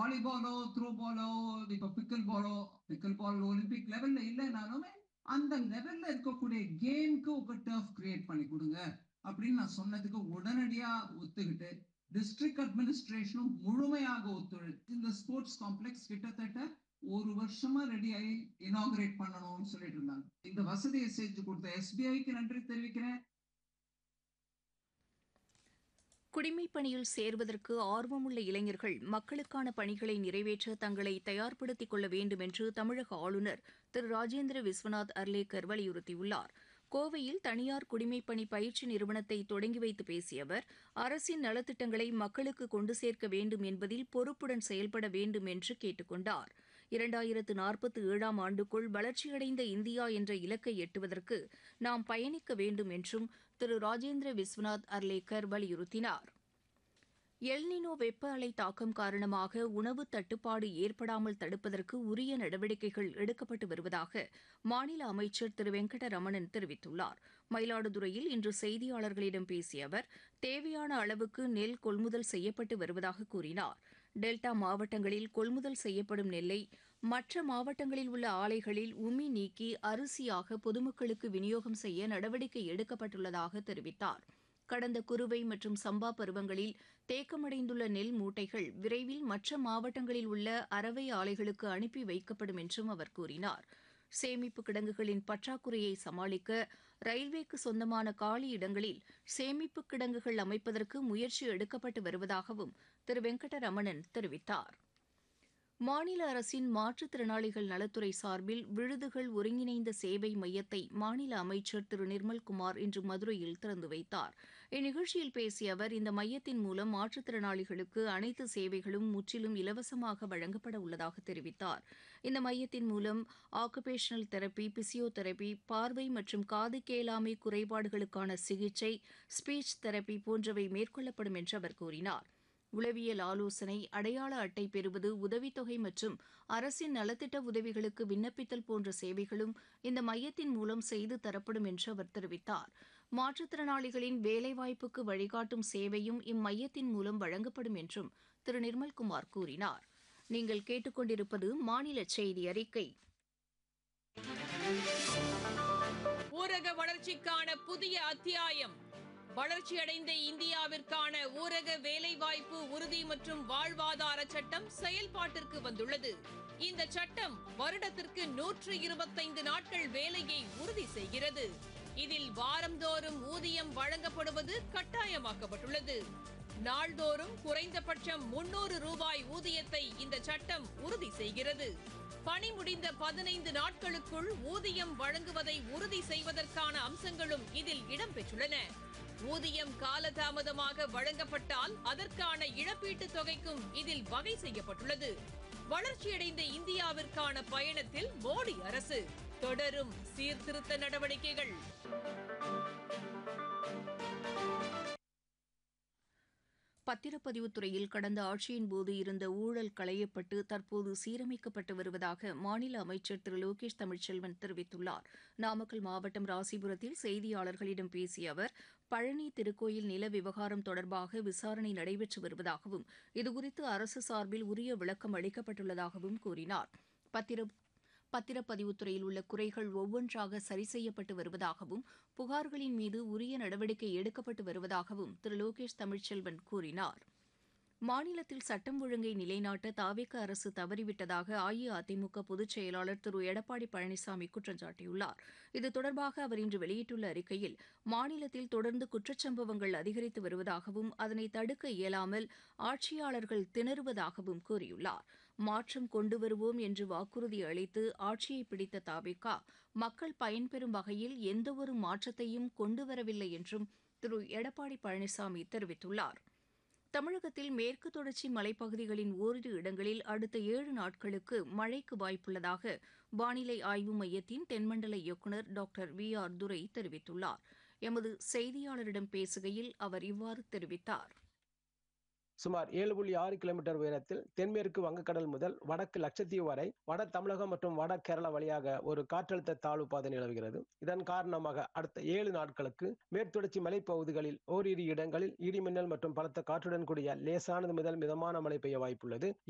வாலிபாலோ throw பாலோ இப்ப பிக்கல் பாலோ பிக்கல் பால் Olympic லெவல்ல இல்லைனாலுமே அந்த லெவல்ல இருக்கக்கூடிய கேம்க்கு ஒரு டர்ஃப் கிரியேட் பண்ணி கொடுங்க அப்படின்னு நான் சொன்னதுக்கு உடனடியா ஒத்துக்கிட்டு டிஸ்ட்ரிக்ட் அட்மினிஸ்ட்ரேஷனும் முழுமையாக ஒத்துழைத்து இந்த ஸ்போர்ட்ஸ் காம்ப்ளெக்ஸ் கிட்டத்தட்ட ஒரு வருஷமா ரெடி ஆகி இனாகிரேட் பண்ணணும்னு சொல்லிட்டு இருந்தாங்க இந்த வசதியை செஞ்சு கொடுத்த எஸ்பிஐக்கு நன்றி தெரிவிக்கிறேன் குடிமைப் பணியில் சேர்வதற்கு ஆர்வமுள்ள இளைஞர்கள் மக்களுக்கான பணிகளை நிறைவேற்ற தங்களை தயார்படுத்திக் கொள்ள வேண்டும் என்று தமிழக ஆளுநர் திரு ராஜேந்திர விஸ்வநாத் அர்லேக்கர் வலியுறுத்தியுள்ளார் கோவையில் தனியார் குடிமைப்பணி பயிற்சி நிறுவனத்தை தொடங்கி வைத்து பேசிய அவர் அரசின் நலத்திட்டங்களை மக்களுக்கு கொண்டு சேர்க்க வேண்டும் என்பதில் பொறுப்புடன் செயல்பட வேண்டும் என்று கேட்டுக் கொண்டார் இரண்டாயிரத்து நாற்பத்தி ஏழாம் ஆண்டுக்குள் வளர்ச்சியடைந்த இந்தியா என்ற இலக்கை எட்டுவதற்கு நாம் பயணிக்க வேண்டும் என்றும் திரு ராஜேந்திர விஸ்வநாத் அர்லேக்கர் வலியுறுத்தினார் எல்னினோ வெப்ப அலை தாக்கம் காரணமாக உணவு தட்டுப்பாடு ஏற்படாமல் தடுப்பதற்கு உரிய நடவடிக்கைகள் எடுக்கப்பட்டு வருவதாக மாநில அமைச்சர் திரு வெங்கடரமணன் தெரிவித்துள்ளார் மயிலாடுதுறையில் இன்று செய்தியாளர்களிடம் பேசிய அவர் தேவையான அளவுக்கு நெல் கொள்முதல் செய்யப்பட்டு வருவதாக கூறினார் டெல்டா மாவட்டங்களில் கொள்முதல் செய்யப்படும் நெல்லை மற்ற மாவட்டங்களில் உள்ள ஆலைகளில் உமி நீக்கி அரிசியாக பொதுமக்களுக்கு விநியோகம் செய்ய நடவடிக்கை எடுக்கப்பட்டுள்ளதாக தெரிவித்தார் கடந்த குறுவை மற்றும் சம்பா பருவங்களில் தேக்கமடைந்துள்ள நெல் மூட்டைகள் விரைவில் மற்ற மாவட்டங்களில் உள்ள அரவை ஆலைகளுக்கு அனுப்பி வைக்கப்படும் என்றும் அவர் கூறினார் சேமிப்பு கிடங்குகளின் பற்றாக்குறையை சமாளிக்க ரயில்வேக்கு சொந்தமான காலி இடங்களில் சேமிப்பு கிடங்குகள் அமைப்பதற்கு முயற்சி எடுக்கப்பட்டு வருவதாகவும் திரு வெங்கடரமணன் தெரிவித்தார் மாநில அரசின் மாற்றுத்திறனாளிகள் நலத்துறை சார்பில் விழுதுகள் ஒருங்கிணைந்த சேவை மையத்தை மாநில அமைச்சர் திரு நிர்மல்குமார் இன்று மதுரையில் திறந்து வைத்தார் இந்நிகழ்ச்சியில் பேசிய அவர் இந்த மையத்தின் மூலம் மாற்றுத்திறனாளிகளுக்கு அனைத்து சேவைகளும் முற்றிலும் இலவசமாக வழங்கப்பட உள்ளதாக தெரிவித்தார் இந்த மையத்தின் மூலம் ஆக்குபேஷனல் தெரப்பி பிசியோதெரப்பி பார்வை மற்றும் காது கேளாமை குறைபாடுகளுக்கான சிகிச்சை ஸ்பீச் தெரப்பி போன்றவை மேற்கொள்ளப்படும் என்று அவர் கூறினார் உளவியல் ஆலோசனை அடையாள அட்டை பெறுவது உதவித்தொகை மற்றும் அரசின் நலத்திட்ட உதவிகளுக்கு விண்ணப்பித்தல் போன்ற சேவைகளும் இந்த மையத்தின் மூலம் செய்து தரப்படும் என்று அவர் தெரிவித்தார் மாற்றுத்திறனாளிகளின் வேலைவாய்ப்புக்கு வழிகாட்டும் சேவையும் இம்மையத்தின் மூலம் வழங்கப்படும் என்றும் திரு நிர்மல்குமார் கூறினார் நீங்கள் கேட்டுக்கொண்டிருப்பது மாநில செய்தி அறிக்கை ஊரக வளர்ச்சிக்கான புதிய அத்தியாயம் வளர்ச்சியடைந்த இந்தியாவிற்கான ஊரக வேலைவாய்ப்பு உறுதி மற்றும் வாழ்வாதார சட்டம் செயல்பாட்டிற்கு வந்துள்ளது இந்த சட்டம் வருடத்திற்கு நூற்று இருபத்தைந்து நாட்கள் வேலையை உறுதி செய்கிறது இதில் வாரந்தோறும் ஊதியம் வழங்கப்படுவது கட்டாயமாக்கப்பட்டுள்ளது நாள்தோறும் குறைந்தபட்சம் முன்னூறு ரூபாய் ஊதியத்தை இந்த சட்டம் உறுதி செய்கிறது பணி முடிந்த பதினைந்து நாட்களுக்குள் ஊதியம் வழங்குவதை உறுதி செய்வதற்கான அம்சங்களும் இதில் இடம்பெற்றுள்ளன ஊதியம் காலதாமதமாக வழங்கப்பட்டால் அதற்கான இழப்பீட்டுத் தொகைக்கும் இதில் வகை செய்யப்பட்டுள்ளது வளர்ச்சியடைந்த இந்தியாவிற்கான பயணத்தில் மோடி அரசு தொடரும் சீர்திருத்த நடவடிக்கைகள் பத்திரப்பதிவுத் துறையில் கடந்த ஆட்சியின் போது இருந்த ஊழல் களையப்பட்டு தற்போது சீரமைக்கப்பட்டு வருவதாக மாநில அமைச்சர் திரு லோகேஷ் தமிழ்ச்செல்வன் தெரிவித்துள்ளார் நாமக்கல் மாவட்டம் ராசிபுரத்தில் செய்தியாளர்களிடம் பேசிய அவர் பழனி திருக்கோயில் நில விவகாரம் தொடர்பாக விசாரணை நடைபெற்று வருவதாகவும் இதுகுறித்து அரசு சார்பில் உரிய விளக்கம் அளிக்கப்பட்டுள்ளதாகவும் கூறினார் பத்திர பத்திரப்பதிவுத்துறையில் உள்ள குறைகள் ஒவ்வொன்றாக சரி செய்யப்பட்டு வருவதாகவும் புகார்களின் மீது உரிய நடவடிக்கை எடுக்கப்பட்டு வருவதாகவும் திரு லோகேஷ் தமிழ்ச்செல்வன் கூறினார் மாநிலத்தில் சட்டம் ஒழுங்கை நிலைநாட்ட தாவேக அரசு தவறிவிட்டதாக அஇஅதிமுக பொதுச் செயலாளர் திரு எடப்பாடி பழனிசாமி குற்றம் சாட்டியுள்ளார் இது தொடர்பாக அவர் இன்று வெளியிட்டுள்ள அறிக்கையில் மாநிலத்தில் தொடர்ந்து குற்றச்சம்பவங்கள் அதிகரித்து வருவதாகவும் அதனை தடுக்க இயலாமல் ஆட்சியாளர்கள் திணறுவதாகவும் கூறியுள்ளார் மாற்றம் கொண்டு வருவோம் என்று வாக்குறுதி அளித்து ஆட்சியை பிடித்த தாவேகா மக்கள் பயன்பெறும் வகையில் எந்தவொரு மாற்றத்தையும் கொண்டு வரவில்லை என்றும் திரு எடப்பாடி பழனிசாமி தெரிவித்துள்ளார் தமிழகத்தில் மேற்கு தொடர்ச்சி மலைப்பகுதிகளின் ஓரிரு இடங்களில் அடுத்த ஏழு நாட்களுக்கு மழைக்கு வாய்ப்புள்ளதாக வானிலை ஆய்வு மையத்தின் தென்மண்டல இயக்குநர் டாக்டர் வி ஆர் துரை தெரிவித்துள்ளார் எமது செய்தியாளரிடம் பேசுகையில் அவர் இவ்வாறு தெரிவித்தார் சுமார் ஏழு புள்ளி ஆறு கிலோமீட்டர் உயரத்தில் தென்மேற்கு வங்கக்கடல் முதல் வடக்கு லட்சத்தீவு வரை வட தமிழகம் மற்றும் வட கேரளா வழியாக ஒரு காற்றழுத்த தாழ்வு பாதை நிலவுகிறது இதன் காரணமாக அடுத்த ஏழு நாட்களுக்கு மேற்தொடர்ச்சி மலைப்பகுதிகளில் ஓரிரு இடங்களில் இடிமின்னல் மற்றும் பலத்த காற்றுடன் கூடிய லேசானது முதல் மிதமான மழை பெய்ய வாய்ப்புள்ளது